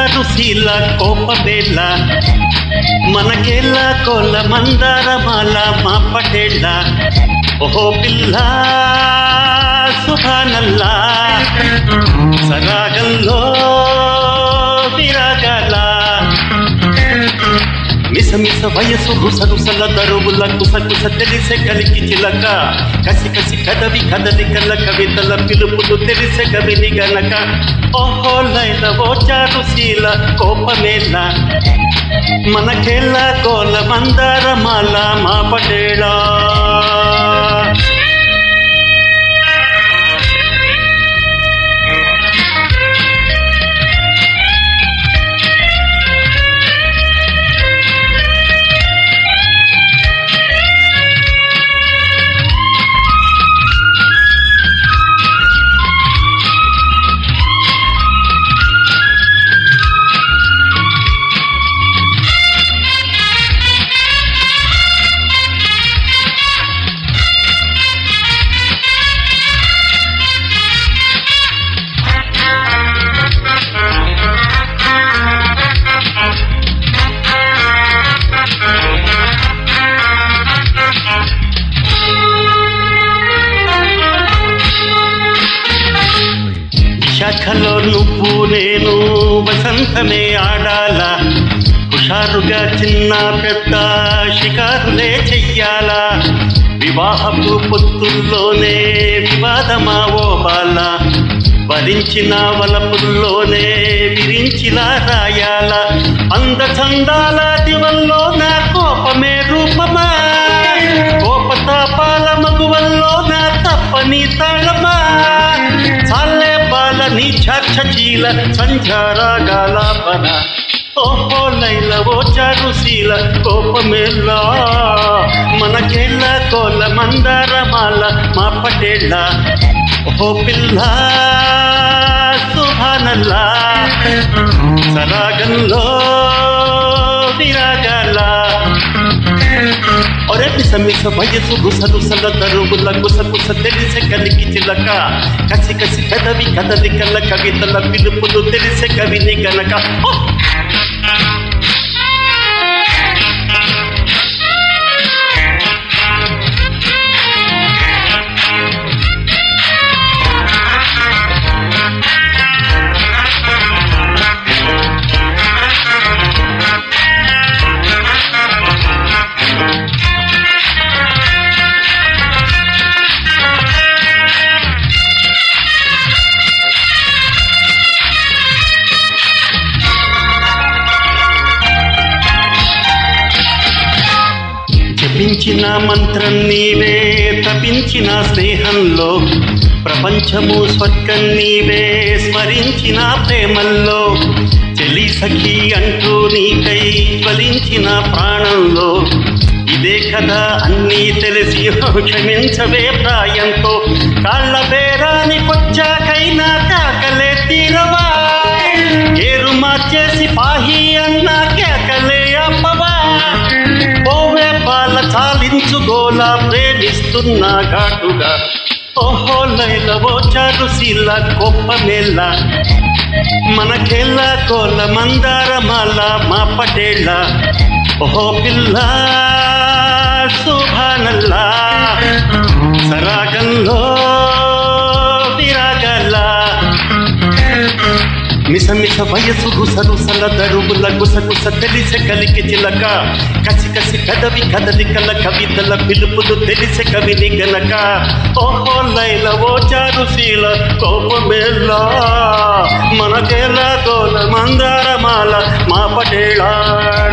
చారుశీల కోపవేళ మనకేళ్ళ కోల మందారమాల మా పటేళ్ళ ఓహో పిల్ల సుభానల్లా సరాగంలో విరాగాల మిస మిస వయసు రుస రుసల దరువుల కుస కుస తెలిసే కలికి చిలక కసి కసి కదవి కదలి కల కవితల పిలుపులు తెలిసే కవిని గనక ఓహో లైల ఓ చారుశీల కోపమేల మనకెళ్ళ కోల మందారమాల మా పటేళా శాఖలో నువ్వు నేను వసంతమే ఆడాలా హుషారుగా చిన్న పెద్ద షికారులే చెయ్యాలా వివాహపు పొత్తుల్లోనే వివాదమా ఓ బాల వరించిన వలపుల్లోనే విరించిలా రాయాల అంద చందాల దివల్లో నా కోపమే రూపమా కోపతాపాల మగువల్లో నా తప్పని తాళమా చాలే బాల నీ చీల సంచారాగాలాపన ఓహో లైల ఓ చారుశీల కోపమేలా మనకెళ్ళ కోల మందారమాల మా పటేళ్ళ ఓహో పిల్ల సుభానల్లా సరాగంలో విరాగాల ఒరే పిస మిస వయసు గుస గుసల దరువుల గుస గుస తెలిసే కలికి చిలక కసి కసి కదవి కదలి కల్ల కవితల పిలుపులు తెలిసే కవిని గనక ఓ! జపించిన మంత్రం నీవే తపించిన స్నేహంలో ప్రపంచము స్వర్గం నీవే స్మరించిన ప్రేమల్లో చెలి సఖి అంటూ నీకై జ్వలించిన ప్రాణంలో ఇదే కదా అన్నీ తెలిసి క్షమించవే ప్రాయంతో కాళ్ళ బేరానికొచ్చాకైనా కాకలే తీరవా ఏరు మార్చేసి పాహి అన్నా కేకలే అప్పవా ఓవే పాల చాలించు గోలా ప్రేమిస్తున్నా ఘాటుగా ఓహో లైల ఓ చారుశీల కోపమేళ్ళ మనకెళ్ళ కోల మందారమాల మా పటేళ్ళ ఓహో పిల్ల శుభానల్లా సరాగంలో విరాగల్లా మిస మిస వయసు గుస రుసల దరువుల గుస గుస తెలిసే కలికి చిలక కసి కసి కదవి కదలి కల కవితల పిలుపులు తెలిసే కవిని గనక ఓహో లైల ఓ చారుశీల కోపమేలా మనకేలా కోల మందారమాల మా పటేళ